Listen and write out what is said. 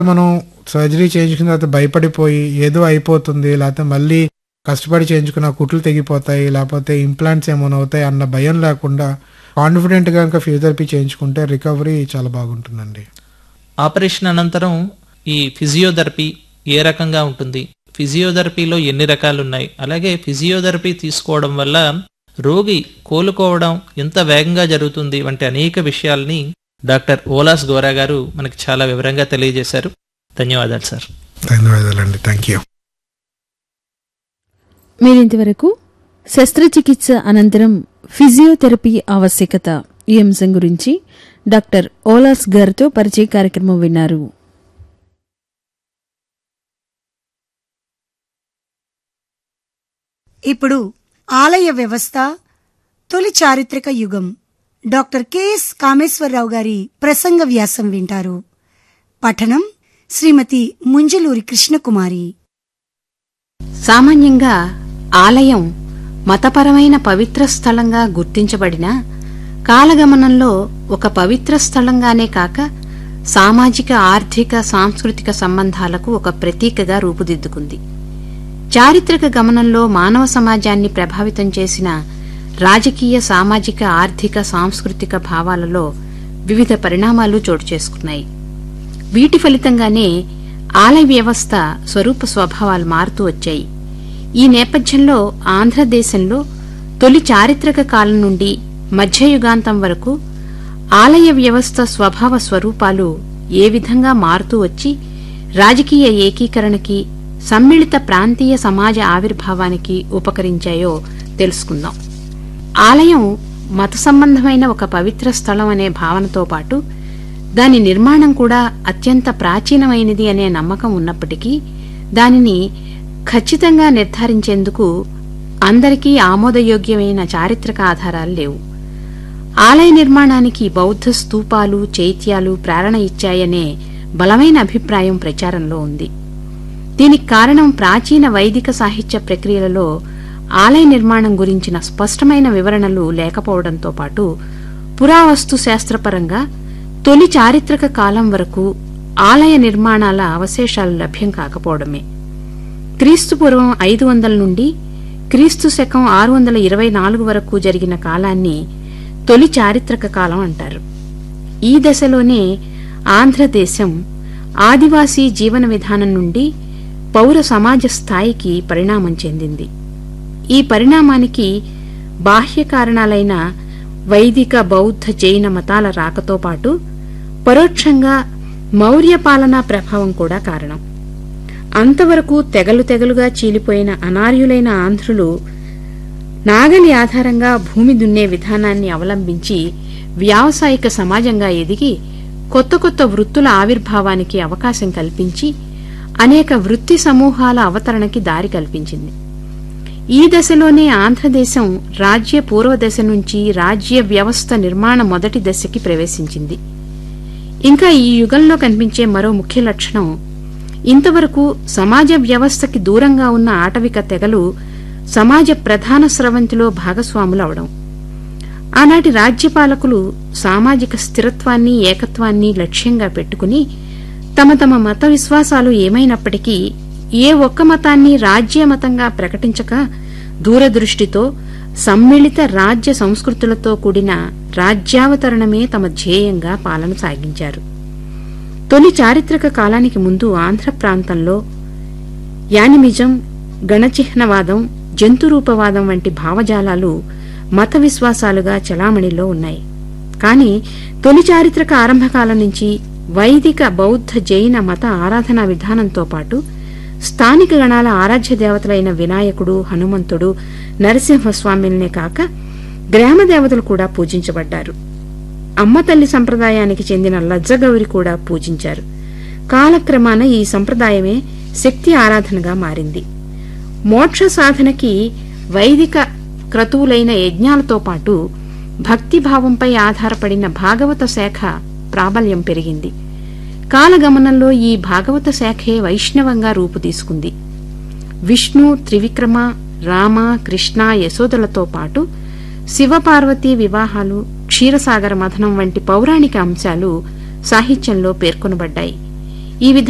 మనం సర్జరీ చేయించుకున్న తర్వాత భయపడిపోయి ఏదో అయిపోతుంది లేకపోతే మళ్ళీ కష్టపడి చేయించుకున్న కుట్లు తెగిపోతాయి లేకపోతే ఇంప్లాంట్స్ ఏమైనా అవుతాయి అన్న భయం లేకుండా కాన్ఫిడెంట్గా కనుక ఫిజియోథెరపీ చేయించుకుంటే రికవరీ చాలా బాగుంటుందండి ఆపరేషన్ అనంతరం ఈ ఫిజియోథెరపీ ఏ రకంగా ఉంటుంది ఫిజియోథెరపీలో ఎన్ని రకాలు ఉన్నాయి అలాగే ఫిజియోథెరపీ తీసుకోవడం వల్ల రోగి కోలుకోవడం ఎంత వేగంగా జరుగుతుంది వంటి అనేక విషయాల్ని డాక్టర్ ఓలాస్ గోరా గారు మనకి చాలా వివరంగా తెలియజేశారు ధన్యవాదాలు సార్ ధన్యవాదాలండి థ్యాంక్ యూ మీరింతవరకు శస్త్రచికిత్స అనంతరం ఫిజియోథెరపీ ఆవశ్యకత ఈ అంశం గురించి డాక్టర్ ఓలాస్ గారితో పరిచయ కార్యక్రమం విన్నారు ఇప్పుడు ఆలయ వ్యవస్థ తొలి చారిత్రక యుగం డాక్టర్ కెఎస్ కామేశ్వరరావు గారి ప్రసంగ వ్యాసం వింటారు పఠనం శ్రీమతి ముంజలూరి కృష్ణకుమారి సామాన్యంగా ఆలయం మతపరమైన పవిత్ర స్థలంగా గుర్తించబడిన కాలగమనంలో ఒక పవిత్ర స్థలంగానే కాక సామాజిక ఆర్థిక సాంస్కృతిక సంబంధాలకు ఒక ప్రతీకగా రూపుదిద్దుకుంది చారిత్రక గమనంలో మానవ సమాజాన్ని ప్రభావితం చేసిన రాజకీయ సామాజిక ఆర్థిక సాంస్కృతిక భావాలలో వివిధ పరిణామాలు చోటు చేసుకున్నాయి వీటి ఫలితంగానే ఆలయ వ్యవస్థ స్వరూప స్వభావాలు మారుతూ వచ్చాయి ఈ నేపథ్యంలో ఆంధ్రదేశంలో తొలి చారిత్రక కాలం నుండి మధ్యయుగాంతం వరకు ఆలయ వ్యవస్థ స్వభావ స్వరూపాలు ఏ విధంగా మారుతూ వచ్చి రాజకీయ ఏకీకరణకి సమ్మిళిత ప్రాంతీయ సమాజ ఆవిర్భావానికి ఉపకరించాయో తెలుసుకుందాం ఆలయం మత సంబంధమైన ఒక పవిత్ర స్థలం అనే భావనతో పాటు దాని నిర్మాణం కూడా అత్యంత ప్రాచీనమైనది అనే నమ్మకం ఉన్నప్పటికీ దానిని ఖచ్చితంగా నిర్ధారించేందుకు అందరికీ ఆమోదయోగ్యమైన చారిత్రక ఆధారాలు లేవు ఆలయ నిర్మాణానికి బౌద్ధ స్తూపాలు చైత్యాలు ప్రేరణ ఇచ్చాయనే బలమైన అభిప్రాయం ప్రచారంలో ఉంది దీనికి కారణం ప్రాచీన వైదిక సాహిత్య ప్రక్రియలలో ఆలయ నిర్మాణం గురించిన స్పష్టమైన వివరణలు లేకపోవడంతో పాటు పురావస్తు శాస్త్రపరంగా తొలి చారిత్రక కాలం వరకు ఆలయ నిర్మాణాల అవశేషాలు లభ్యం కాకపోవడమే క్రీస్తు పూర్వం ఐదు వందల నుండి క్రీస్తు శకం ఆరు వందల ఇరవై నాలుగు వరకు జరిగిన కాలాన్ని తొలి చారిత్రక కాలం అంటారు ఈ దశలోనే ఆంధ్రదేశం ఆదివాసీ జీవన విధానం నుండి పౌర సమాజ స్థాయికి పరిణామం చెందింది ఈ పరిణామానికి బాహ్య కారణాలైన వైదిక బౌద్ధ జైన మతాల రాకతో పాటు పరోక్షంగా మౌర్య పాలనా ప్రభావం కూడా కారణం అంతవరకు తెగలు తెగలుగా చీలిపోయిన అనార్యులైన ఆంధ్రులు నాగలి ఆధారంగా భూమి దున్నే విధానాన్ని అవలంబించి వ్యావసాయిక సమాజంగా ఎదిగి కొత్త కొత్త వృత్తుల ఆవిర్భావానికి అవకాశం కల్పించి అనేక వృత్తి సమూహాల అవతరణకి దారి కల్పించింది ఈ దశలోనే ఆంధ్రదేశం రాజ్య పూర్వ దశ నుంచి రాజ్య వ్యవస్థ నిర్మాణ మొదటి దశకి ప్రవేశించింది ఇంకా ఈ యుగంలో కనిపించే మరో ముఖ్య లక్షణం ఇంతవరకు సమాజ వ్యవస్థకి దూరంగా ఉన్న ఆటవిక తెగలు సమాజ ప్రధాన స్రవంతిలో భాగస్వాములవడం ఆనాటి రాజ్యపాలకులు సామాజిక స్థిరత్వాన్ని ఏకత్వాన్ని లక్ష్యంగా పెట్టుకుని తమ తమ మత విశ్వాసాలు ఏమైనప్పటికీ ఏ ఒక్క మతాన్ని రాజ్య మతంగా ప్రకటించక దూరదృష్టితో సమ్మిళిత రాజ్య సంస్కృతులతో కూడిన రాజ్యావతరణమే తమ ధ్యేయంగా పాలన సాగించారు తొలి చారిత్రక కాలానికి ముందు ఆంధ్ర ప్రాంతంలో యానిమిజం గణచిహ్నవాదం జంతురూపవాదం వంటి భావజాలాలు మత విశ్వాసాలుగా చలామణిలో ఉన్నాయి కాని తొలి చారిత్రక ఆరంభకాలం నుంచి వైదిక బౌద్ధ జైన మత ఆరాధనా విధానంతో పాటు స్థానిక గణాల ఆరాధ్య దేవతలైన వినాయకుడు హనుమంతుడు నరసింహస్వామిల్నే కాక గ్రామ దేవతలు కూడా పూజించబడ్డారు అమ్మ తల్లి సంప్రదాయానికి చెందిన లజ్జగౌరి కూడా పూజించారు కాలక్రమాన ఈ సంప్రదాయమే శక్తి ఆరాధనగా మారింది మోక్ష సాధనకి వైదిక క్రతువులైన యజ్ఞాలతో పాటు భక్తిభావంపై ఆధారపడిన భాగవత శాఖ ప్రాబల్యం పెరిగింది కాలగమనంలో ఈ భాగవత శాఖే వైష్ణవంగా రూపుతీసుకుంది విష్ణు త్రివిక్రమ రామ కృష్ణ యశోదలతో పాటు శివపార్వతీ వివాహాలు క్షీరసాగర మథనం వంటి పౌరాణిక అంశాలు సాహిత్యంలో పేర్కొనబడ్డాయి ఈ విధంగా